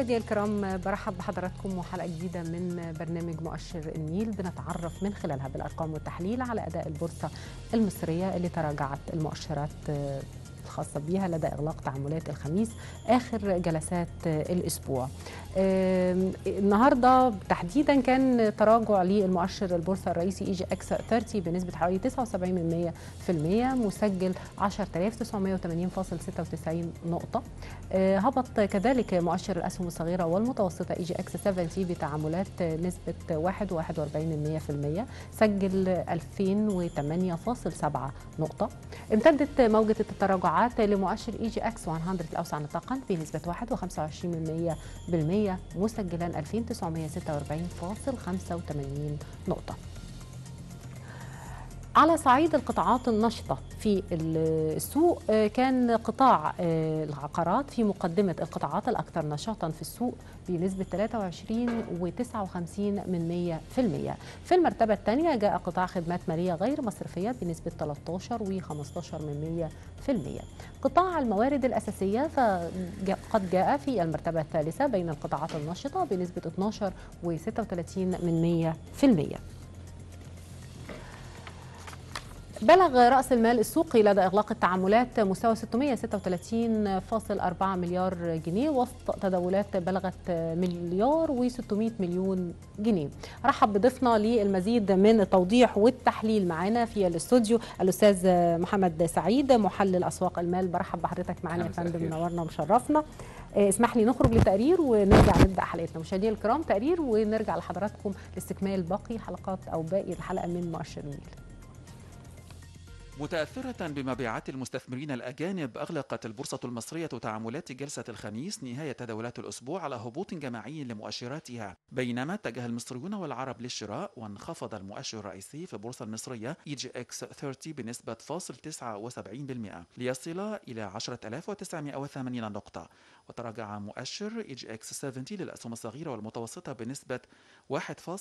مشاهدينا الكرام برحب بحضراتكم وحلقه جديده من برنامج مؤشر النيل بنتعرف من خلالها بالارقام والتحليل على اداء البورصه المصريه اللي تراجعت المؤشرات الخاصة بها لدى إغلاق تعاملات الخميس آخر جلسات الأسبوع النهاردة تحديدا كان تراجع للمؤشر البورصة الرئيسي إي جي إكس 30 بنسبة حوالي 79% مسجل 10980.96 نقطة هبط كذلك مؤشر الأسهم الصغيرة والمتوسطة إي جي إكس 70 بتعاملات نسبة 1.41% سجل 2008.7 نقطة امتدت موجة التراجعات التراجعات لمؤشر اي جي اكس 100 الاوسع نطاقا بنسبه 1.25% مسجلا 2946.85 نقطه. على صعيد القطاعات النشطة في السوق كان قطاع العقارات في مقدمة القطاعات الأكثر نشاطا في السوق بنسبة 23 و59 من 100% في المرتبة الثانية جاء قطاع خدمات مالية غير مصرفية بنسبة 13 و15 من 100% قطاع الموارد الأساسية فقد جاء في المرتبة الثالثة بين القطاعات النشطة بنسبة 12 و36 من 100% بلغ رأس المال السوقي لدى إغلاق التعاملات مستوى 636.4 مليار جنيه وسط تداولات بلغت مليار و600 مليون جنيه رحب بضيفنا للمزيد من التوضيح والتحليل معنا في الاستوديو الأستاذ محمد سعيد محلل أسواق المال برحب بحضرتك معنا يا فندم منورنا ومشرفنا اسمح لي نخرج لتقرير ونرجع نبدا حلقتنا مشاهدينا الكرام تقرير ونرجع لحضراتكم لاستكمال باقي حلقات او باقي الحلقه من مؤشر النيل متأثرة بمبيعات المستثمرين الأجانب أغلقت البورصة المصرية تعاملات جلسة الخميس نهاية تداولات الأسبوع على هبوط جماعي لمؤشراتها بينما اتجه المصريون والعرب للشراء وانخفض المؤشر الرئيسي في البورصة المصرية إي جي إكس 30 بنسبة فاصل 79% ليصل إلى 10980 نقطة وتراجع مؤشر إي جي إكس 70 للأسهم الصغيرة والمتوسطة بنسبة 1.41%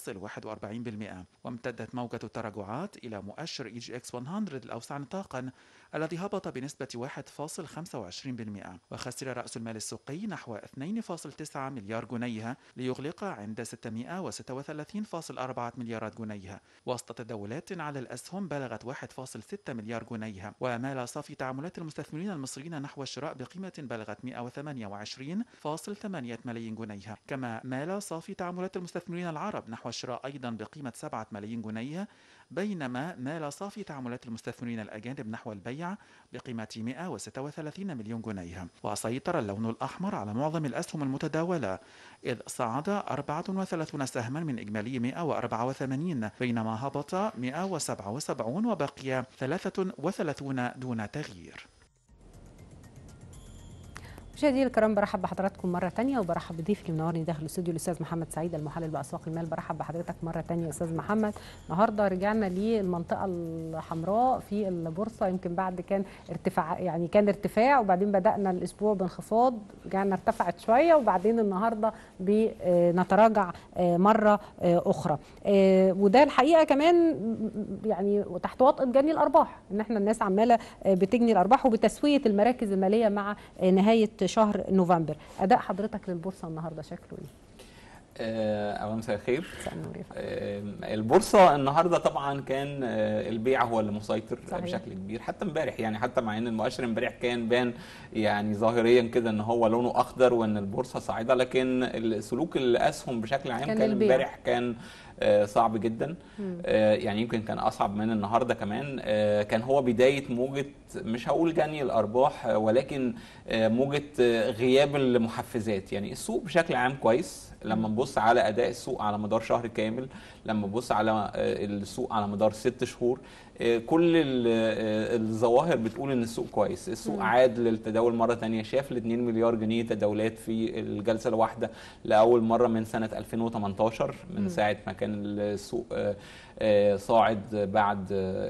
وامتدت موجة التراجعات إلى مؤشر إي جي إكس 100 الأوسع نطاقا الذي هبط بنسبة 1.25% وخسر رأس المال السوقي نحو 2.9 مليار جنيه ليغلق عند 636.4 مليارات جنيه وسط تداولات على الأسهم بلغت 1.6 مليار جنيه ومال صافي تعاملات المستثمرين المصريين نحو الشراء بقيمة بلغت 128.8 ملايين جنيه كما مال صافي تعاملات المستثمرين العرب نحو الشراء أيضا بقيمة 7 ملايين جنيه بينما مال صافي تعاملات المستثمرين الأجانب نحو البيع بقيمة 136 مليون جنيه وسيطر اللون الأحمر على معظم الأسهم المتداولة إذ صعد 34 سهما من إجمالي 184 بينما هبط 177 وبقي 33 دون تغيير مشاهدينا الكرام برحب بحضراتكم مره ثانيه وبرحب بضيفي اللي منورني داخل الاستوديو الاستاذ محمد سعيد المحلل باسواق المال برحب بحضرتك مره ثانيه يا استاذ محمد النهارده رجعنا للمنطقه الحمراء في البورصه يمكن بعد كان ارتفاع يعني كان ارتفاع وبعدين بدانا الاسبوع بانخفاض رجعنا ارتفعت شويه وبعدين النهارده بنتراجع مره اخرى وده الحقيقه كمان يعني تحت وطأة جني الارباح ان احنا الناس عماله بتجني الارباح وبتسويه المراكز الماليه مع نهايه شهر نوفمبر اداء حضرتك للبورصه النهارده شكله ايه اولا مساء الخير البورصه النهارده طبعا كان البيع هو اللي مسيطر صحيح. بشكل كبير حتى امبارح يعني حتى مع ان المؤشر امبارح كان بان يعني ظاهريا كده ان هو لونه اخضر وان البورصه صاعده لكن سلوك الاسهم بشكل عام كان امبارح كان صعب جدا يعني يمكن كان اصعب من النهارده كمان كان هو بدايه موجه مش هقول جني الارباح ولكن موجه غياب المحفزات يعني السوق بشكل عام كويس لما نبص على اداء السوق على مدار شهر كامل لما نبص على السوق على مدار ست شهور كل الظواهر بتقول ان السوق كويس السوق م. عاد للتداول مره ثانيه شاف ال 2 مليار جنيه تداولات في الجلسه الواحده لاول مره من سنه 2018 من م. ساعه ما كان السوق صاعد بعد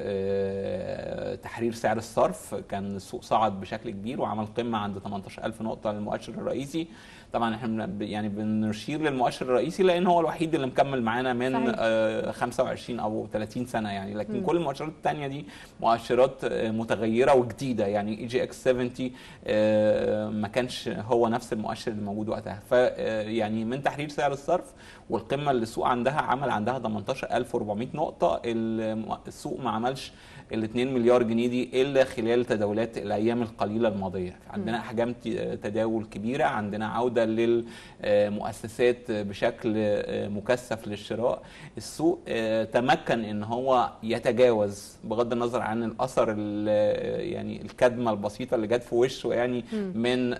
تحرير سعر الصرف كان السوق صعد بشكل كبير وعمل قمه عند 18000 نقطه للمؤشر الرئيسي طبعا احنا يعني بنشير للمؤشر الرئيسي لان هو الوحيد اللي مكمل معانا من صحيح. آه 25 او 30 سنه يعني لكن م. كل المؤشرات الثانيه دي مؤشرات متغيره وجديده يعني اي جي اكس 70 آه ما كانش هو نفس المؤشر اللي موجود وقتها فيعني من تحرير سعر الصرف والقمه اللي السوق عندها عمل عندها 18400 نقطه السوق ما عملش ال 2 مليار جنيه دي الا خلال تداولات الايام القليله الماضيه عندنا احجام تداول كبيره عندنا عوده للمؤسسات بشكل مكثف للشراء السوق تمكن ان هو يتجاوز بغض النظر عن الاثر يعني الكدمه البسيطه اللي جت في وشه يعني من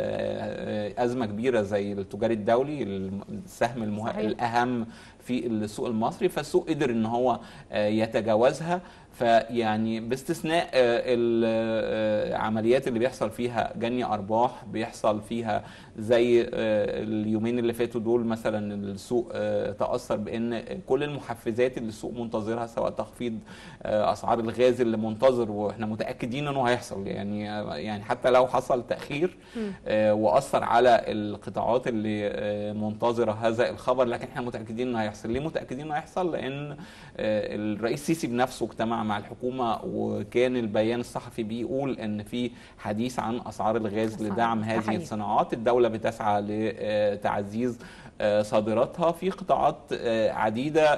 ازمه كبيره زي التجاري الدولي السهم المه... الاهم في السوق المصري فالسوق قدر ان هو يتجاوزها فيعني باستثناء العمليات اللي بيحصل فيها جني ارباح بيحصل فيها زي اليومين اللي فاتوا دول مثلا السوق تاثر بان كل المحفزات اللي السوق منتظرها سواء تخفيض اسعار الغاز اللي منتظر واحنا متاكدين انه هيحصل يعني يعني حتى لو حصل تاخير واثر على القطاعات اللي منتظره هذا الخبر لكن احنا متاكدين انه هيحصل ليه متاكدين انه هيحصل لان الرئيس السيسي بنفسه اجتمع مع الحكومه وكان البيان الصحفي بيقول ان في حديث عن اسعار الغاز لدعم هذه الصناعات الدوله بتسعى لتعزيز صادراتها في قطاعات عديده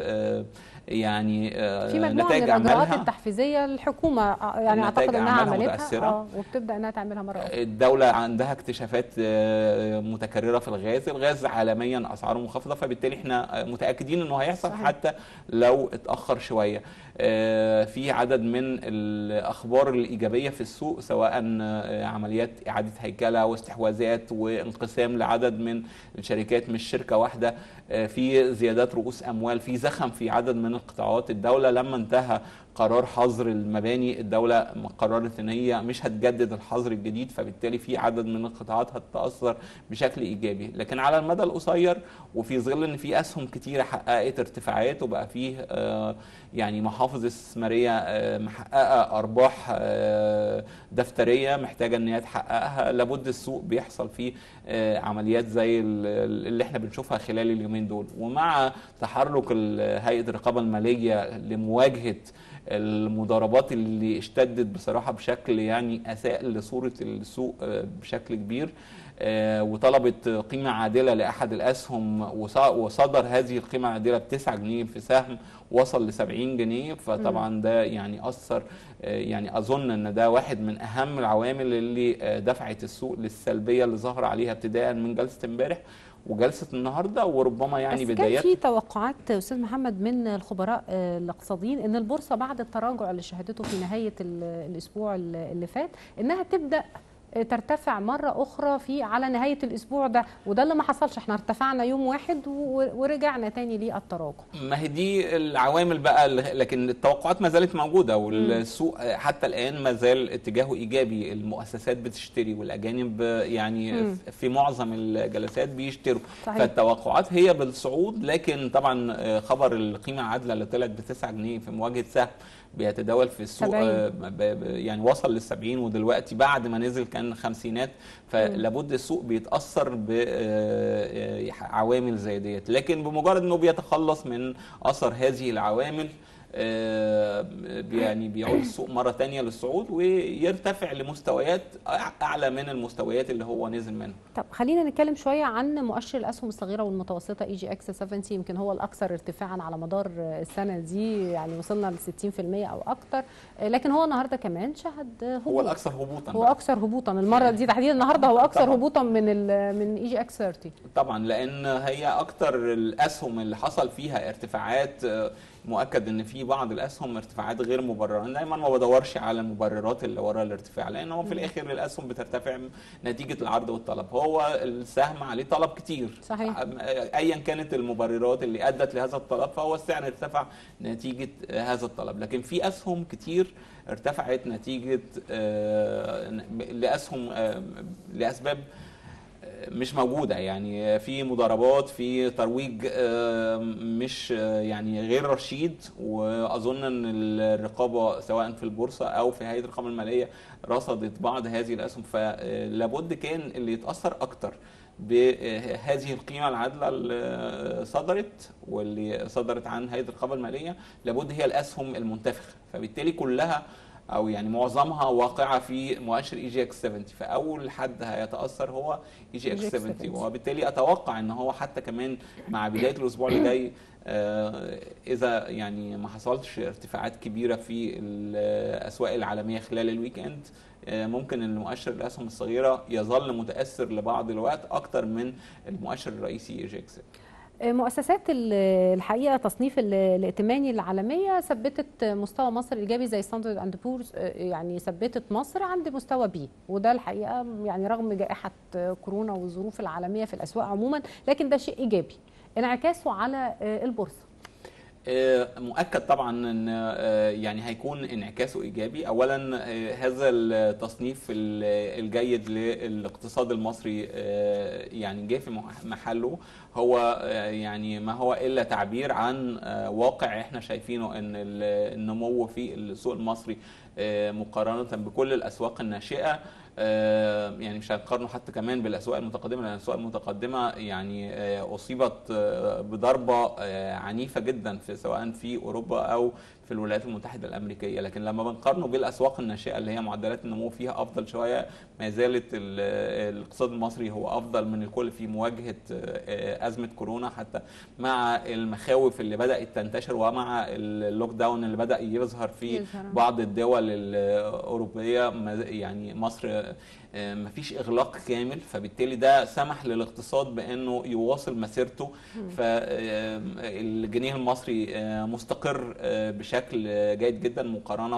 يعني في مجموعه من الاجراءات التحفيزيه الحكومه يعني اعتقد انها عملتها اه وبتبدا انها تعملها مره اخرى الدوله عندها اكتشافات متكرره في الغاز الغاز عالميا اسعاره منخفضه فبالتالي احنا متاكدين انه هيحصل صحيح. حتى لو اتاخر شويه في عدد من الاخبار الايجابيه في السوق سواء عمليات اعاده هيكله واستحواذات وانقسام لعدد من الشركات مش شركه واحده في زيادات رؤوس اموال في زخم في عدد من القطاعات الدوله لما انتهى قرار حظر المباني الدولة قررت ان هي مش هتجدد الحظر الجديد فبالتالي في عدد من القطاعات هتتأثر بشكل ايجابي لكن على المدى القصير وفي ظل ان في اسهم كتيرة حققت ارتفاعات وبقى فيه يعني محافظ استثمارية محققة ارباح دفترية محتاجة ان هي تحققها لابد السوق بيحصل فيه عمليات زي اللي احنا بنشوفها خلال اليومين دول ومع تحرك هيئة الرقابة المالية لمواجهة المضاربات اللي اشتدت بصراحه بشكل يعني اساء لصوره السوق بشكل كبير وطلبت قيمه عادله لاحد الاسهم وصدر هذه القيمه العادله ب 9 جنيه في سهم وصل ل 70 جنيه فطبعا ده يعني اثر يعني اظن ان ده واحد من اهم العوامل اللي دفعت السوق للسلبيه اللي ظهر عليها ابتداء من جلسه امبارح وجلسه النهارده وربما يعني بس بدايات كان في توقعات استاذ محمد من الخبراء الاقتصاديين ان البورصه بعد التراجع اللي شهدته في نهايه الاسبوع اللي فات انها تبدا ترتفع مرة أخرى في على نهاية الأسبوع ده وده اللي ما حصلش احنا ارتفعنا يوم واحد ورجعنا تاني للتراجع ما هي دي العوامل بقى لكن التوقعات ما زالت موجودة والسوق حتى الآن ما زال اتجاهه إيجابي المؤسسات بتشتري والأجانب يعني مم. في معظم الجلسات بيشتروا صحيح. فالتوقعات هي بالصعود لكن طبعا خبر القيمة العادلة اللي طلعت ب 9 جنيه في مواجهة سهم بيتداول في السوق سبعين. يعني وصل لل 70 ودلوقتي بعد ما نزل كان خمسينات فلابد السوق بيتاثر بعوامل زي ديت لكن بمجرد انه بيتخلص من اثر هذه العوامل يعني بيعود السوق مرة تانية للصعود ويرتفع لمستويات أعلى من المستويات اللي هو نزل منها طب خلينا نتكلم شوية عن مؤشر الأسهم الصغيرة والمتوسطة اي جي اكس 70 يمكن هو الأكثر ارتفاعا على مدار السنة دي يعني وصلنا ل 60% أو أكثر لكن هو النهاردة كمان شهد هبوط هو الأكثر هبوطا هو أكثر هبوطا المرة دي تحديدا النهاردة هو أكثر طبعًا. هبوطا من من اي جي اكس 30 طبعا لأن هي أكثر الأسهم اللي حصل فيها ارتفاعات مؤكد ان في بعض الاسهم ارتفاعات غير مبرره دايما ما بدورش على المبررات اللي ورا الارتفاع لان هو في الاخر الاسهم بترتفع نتيجه العرض والطلب هو السهم عليه طلب كتير صحيح ايا كانت المبررات اللي ادت لهذا الطلب فهو السعر ارتفع نتيجه هذا الطلب لكن في اسهم كتير ارتفعت نتيجه لاسهم لاسباب مش موجوده يعني في مضاربات في ترويج آه، مش آه، يعني غير رشيد واظن ان الرقابه سواء في البورصه او في هيئه الرقابه الماليه رصدت بعض هذه الاسهم فلابد كان اللي يتاثر اكتر بهذه القيمه العادله اللي صدرت واللي صدرت عن هيئه الرقابه الماليه لابد هي الاسهم المنتفخه فبالتالي كلها او يعني معظمها واقعه في مؤشر اي جي اكس 70 فاول حد هيتاثر هو اي جي اكس 70 وبالتالي اتوقع ان هو حتى كمان مع بدايه الاسبوع اللي جاي آه، اذا يعني ما حصلش ارتفاعات كبيره في الاسواق العالميه خلال الويك اند آه، ممكن المؤشر الاسهم الصغيره يظل متاثر لبعض الوقت اكتر من المؤشر الرئيسي اي جي اكس مؤسسات ال- الحقيقه تصنيف ال- الائتماني العالميه ثبتت مستوى مصر ايجابي زي ستاندرد اند بورز يعني ثبتت مصر عند مستوى بي وده الحقيقه يعني رغم جائحه كورونا والظروف العالميه في الاسواق عموما لكن ده شيء ايجابي انعكاسه على البورصه آه، مؤكد طبعا ان آه، يعني هيكون انعكاسه ايجابي اولا آه، هذا التصنيف ال- الجيد للاقتصاد المصري آه، يعني جه في مح- محله هو آه، يعني ما هو الا تعبير عن آه، واقع احنا شايفينه ان ال- النمو في السوق المصري آه، مقارنه بكل الاسواق الناشئه آه، يعني مش هنقارنه حتى كمان بالاسواق المتقدمه لان الاسواق المتقدمه يعني آه، اصيبت آه، بضربه آه، عنيفه جدا في سواء في اوروبا او في الولايات المتحده الامريكيه لكن لما بنقارنه بالاسواق الناشئه اللي هي معدلات النمو فيها افضل شويه ما زالت ال- الاقتصاد المصري هو افضل من الكل في مواجهه آه، ازمه كورونا حتى مع المخاوف اللي بدات تنتشر ومع اللوك داون اللي بدا يظهر في يظهر. بعض الدول الاوروبيه ما- يعني مصر آه، مفيش اغلاق كامل فبالتالي ده سمح للاقتصاد بانه يواصل مسيرته فالجنيه المصري آه، مستقر آه، بشكل آه، جيد جدا مقارنه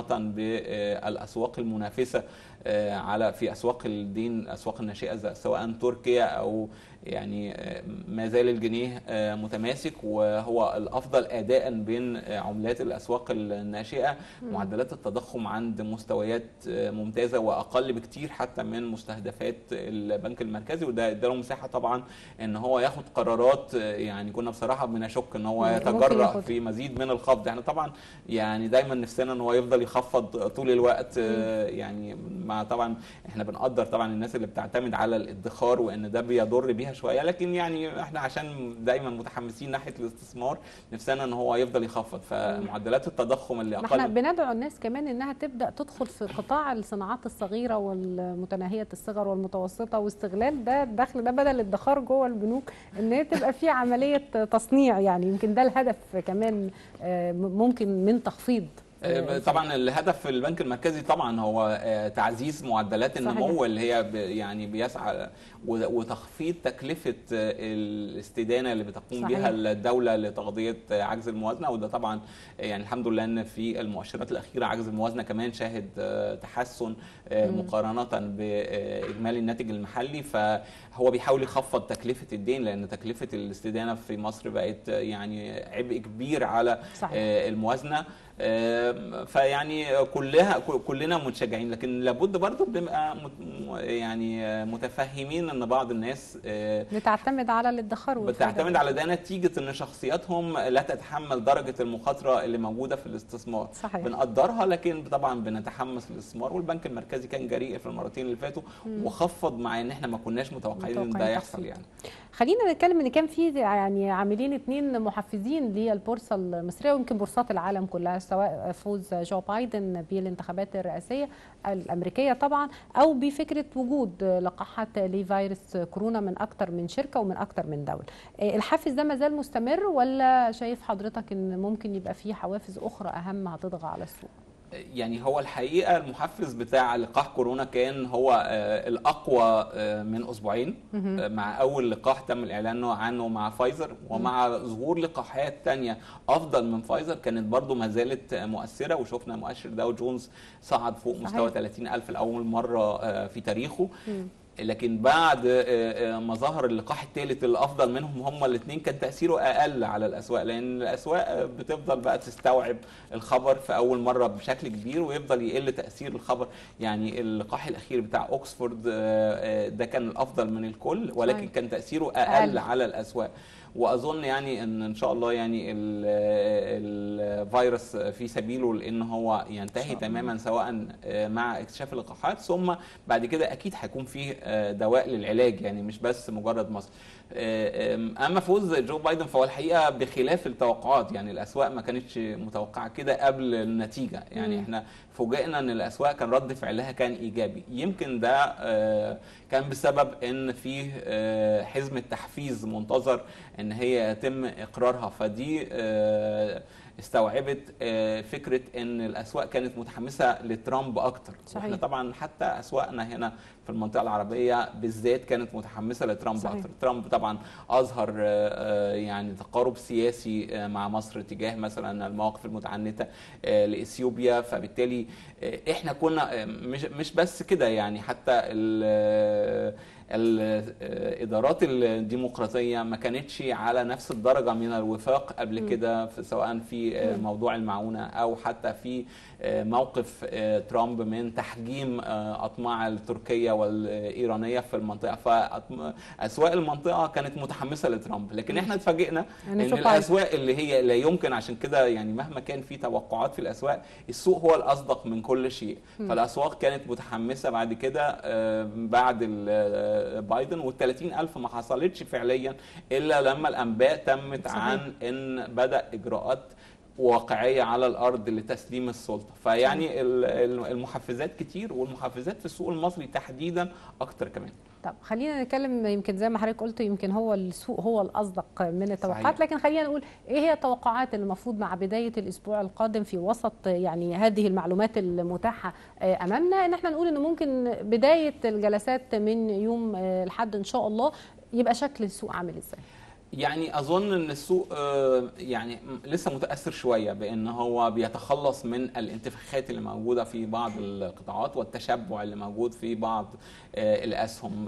بالاسواق المنافسه آه، على في اسواق الدين الاسواق الناشئه زي- سواء تركيا او يعني آه، ما زال الجنيه آه، متماسك وهو الافضل اداء بين آه، عملات الاسواق الناشئه معدلات التضخم عند مستويات آه، ممتازه واقل بكتير حتى من مستهدفات البنك المركزي وده اداله مساحه طبعا ان هو ياخد قرارات آه، يعني كنا بصراحه بنشك ان هو ممكن يتجرأ ياخد. في مزيد من الخفض احنا طبعا يعني دايما نفسنا ان هو يفضل يخفض طول الوقت آه، يعني مع طبعا احنا بنقدر طبعا الناس اللي بتعتمد على الادخار وان ده بيضر بيها شويه لكن يعني احنا عشان دايما متحمسين ناحيه الاستثمار نفسنا ان هو يفضل يخفض فمعدلات التضخم اللي ما احنا اقل بندعو الناس كمان انها تبدا تدخل في قطاع الصناعات الصغيره والمتناهيه الصغر والمتوسطه واستغلال ده الدخل ده بدل الادخار جوه البنوك ان هي تبقى في عمليه تصنيع يعني يمكن ده الهدف كمان آه، ممكن من تخفيض آه، طبعا الهدف في البنك المركزي طبعا هو آه، تعزيز معدلات صحيح. النمو اللي هي ب- يعني بيسعى و- وتخفيض تكلفه آه، الاستدانه اللي بتقوم صحيح. بها الدوله لتغطيه آه، عجز الموازنه وده طبعا آه، يعني الحمد لله ان في المؤشرات الاخيره عجز الموازنه كمان شاهد آه، تحسن آه، مم. مقارنه باجمالي الناتج المحلي فهو بيحاول يخفض تكلفه الدين لان تكلفه الاستدانه في مصر بقت آه، يعني عبء كبير على صحيح آه، الموازنه آه، فيعني كلها كلنا متشجعين لكن لابد برضو بنبقى مت- يعني آه، متفهمين ان بعض الناس آه، بتعتمد على الادخار والفايدة. بتعتمد على ده نتيجه ان شخصياتهم لا تتحمل درجه المخاطره اللي موجوده في الاستثمار صحيح بنقدرها لكن طبعا بنتحمس للاستثمار والبنك المركزي كان جريء في المرتين اللي فاتوا مم. وخفض مع ان احنا ما كناش متوقعين ان ده متوقعين يحصل تخفيض. يعني خلينا نتكلم ان كان في يعني عاملين اتنين محفزين للبورصه المصريه ويمكن بورصات العالم كلها سواء فوز جو بايدن بالانتخابات الرئاسيه الامريكيه طبعا او بفكره وجود لقاحات لفيروس كورونا من اكتر من شركه ومن اكتر من دوله. إيه الحافز ده ما زال مستمر ولا شايف حضرتك ان ممكن يبقى في حوافز اخرى اهم هتضغى على السوق؟ يعني هو الحقيقه المحفز بتاع لقاح كورونا كان هو آه، الاقوى آه، من اسبوعين مهم. آه، مع اول لقاح تم الاعلان عنه مع فايزر ومع ظهور لقاحات تانية افضل من فايزر كانت برضو ما زالت مؤثره وشفنا مؤشر داو جونز صعد فوق صحيح. مستوى 30 الف لاول مره آه، في تاريخه مم. لكن بعد ما ظهر اللقاح الثالث الافضل منهم هم الاثنين كان تاثيره اقل على الاسواق لان الاسواق بتفضل بقى تستوعب الخبر في اول مره بشكل كبير ويفضل يقل تاثير الخبر يعني اللقاح الاخير بتاع اوكسفورد ده كان الافضل من الكل ولكن صحيح. كان تاثيره اقل أقل. على الاسواق واظن يعني ان ان شاء الله يعني ال- الفيروس في سبيله لان هو ينتهي شاء الله. تماما سواء مع اكتشاف اللقاحات ثم بعد كده اكيد هيكون فيه دواء للعلاج يعني مش بس مجرد مصر اما فوز جو بايدن فهو الحقيقه بخلاف التوقعات يعني الاسواق ما كانتش متوقعه كده قبل النتيجه يعني مم. احنا فوجئنا ان الاسواق كان رد فعلها كان ايجابي يمكن ده آه، كان بسبب ان فيه آه، حزمه تحفيز منتظر ان هي يتم اقرارها فدي آه، استوعبت آه، فكره ان الاسواق كانت متحمسه لترامب اكتر صحيح. واحنا طبعا حتى اسواقنا هنا في المنطقه العربيه بالذات كانت متحمسه لترامب صحيح. اكتر ترامب طبعا اظهر آه، آه، يعني تقارب سياسي آه، مع مصر تجاه مثلا المواقف المتعنته آه، لاثيوبيا فبالتالي آه، احنا كنا آه، مش مش بس كده يعني حتى ال- الادارات الديمقراطيه ما كانتش على نفس الدرجه من الوفاق قبل مم. كده في سواء في آه، مم. موضوع المعونه او حتى في آه، موقف آه، ترامب من تحجيم آه، اطماع التركيه والايرانيه في المنطقه فاسواق المنطقه كانت متحمسه لترامب لكن احنا اتفاجئنا يعني ان شوف عايز- الاسواق اللي هي لا يمكن عشان كده يعني مهما كان في توقعات في الاسواق السوق هو الاصدق من كل شيء مم. فالاسواق كانت متحمسه بعد كده آه، بعد ال- آه، بايدن وال 30000 ما حصلتش فعليا الا لما الانباء تمت صحيح. عن ان بدا اجراءات واقعيه على الارض لتسليم السلطه فيعني ال- ال- المحفزات كتير والمحفزات في السوق المصري تحديدا اكتر كمان طب خلينا نتكلم يمكن زي ما حضرتك قلت يمكن هو السوق هو الاصدق من التوقعات صحيح. لكن خلينا نقول ايه هي التوقعات اللي المفروض مع بدايه الاسبوع القادم في وسط يعني هذه المعلومات المتاحه آه، امامنا ان احنا نقول ان ممكن بدايه الجلسات من يوم آه، الحد ان شاء الله يبقى شكل السوق عامل ازاي؟ يعني اظن ان السوق آه، يعني لسه متاثر شويه بان هو بيتخلص من الانتفاخات اللي موجوده في بعض القطاعات والتشبع اللي موجود في بعض آه، الاسهم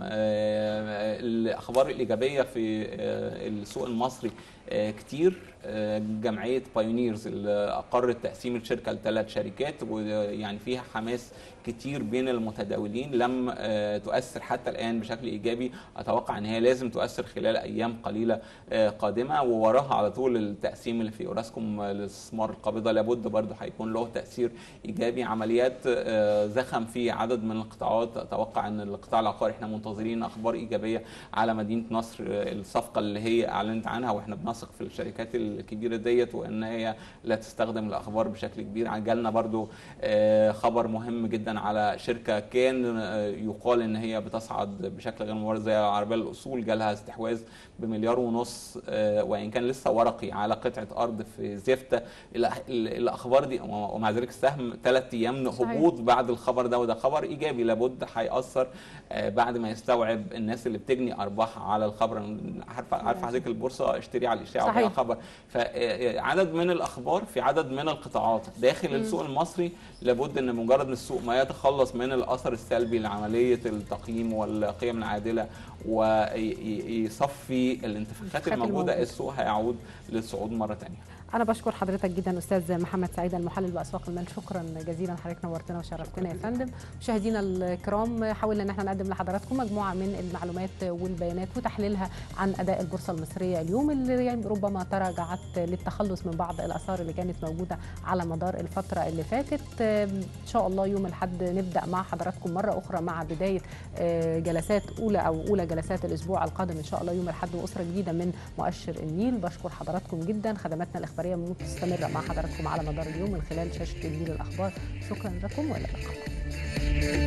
آه، الاخبار الايجابيه في آه، السوق المصري آه، كتير آه، جمعيه بايونيرز اللي اقرت تقسيم الشركه لثلاث شركات ويعني فيها حماس كتير بين المتداولين لم آه، تؤثر حتى الان بشكل ايجابي اتوقع ان هي لازم تؤثر خلال ايام قليله آه، قادمه ووراها على طول التقسيم اللي في اوراسكوم للاستثمار القابضه لابد برضه هيكون له تاثير ايجابي عمليات آه، زخم في عدد من القطاعات اتوقع ان القطاع العقاري احنا منتظرين اخبار ايجابيه على مدينه نصر آه، الصفقه اللي هي اعلنت عنها واحنا بنثق في الشركات الكبيره ديت وان هي لا تستخدم الاخبار بشكل كبير جالنا برضو آه، خبر مهم جدا على شركه كان آه، يقال ان هي بتصعد بشكل غير مبرر زي العربيه للاصول جالها استحواذ بمليار ونص آه، وان كان لسه ورقي على قطعه ارض في زفته الأ- ال- الاخبار دي ومع ذلك السهم ثلاث ايام صحيح. هبوط بعد الخبر ده وده خبر ايجابي لابد هياثر آه، بعد ما يستوعب الناس اللي بتجني ارباح على الخبر عارفه عارفه حضرتك البورصه اشتري على الاشاعه صحيح. وبيع خبر فعدد من الاخبار في عدد من القطاعات داخل مم. السوق المصري لابد ان مجرد ان السوق ما يتخلص من الاثر السلبي لعمليه التقييم والقيم العادله ويصفي الانتفاخات الانتفاخات الموجوده الموجودة. السوق هيعود للصعود مره ثانيه انا بشكر حضرتك جدا استاذ محمد سعيد المحلل باسواق المال شكرا جزيلا حضرتك نورتنا وشرفتنا يا فندم مشاهدينا الكرام حاولنا ان احنا نقدم لحضراتكم مجموعه من المعلومات والبيانات وتحليلها عن اداء البورصه المصريه اليوم اللي يعني ربما تراجعت للتخلص من بعض الاثار اللي كانت موجوده على مدار الفتره اللي فاتت ان شاء الله يوم الاحد نبدا مع حضراتكم مره اخرى مع بدايه آه، جلسات اولى او اولى جلسات الاسبوع القادم ان شاء الله يوم الاحد واسره جديده من مؤشر النيل بشكر حضراتكم جدا خدماتنا الاخباريه مستمره مع حضراتكم على مدار اليوم من خلال شاشه النيل الاخبار شكرا لكم والى اللقاء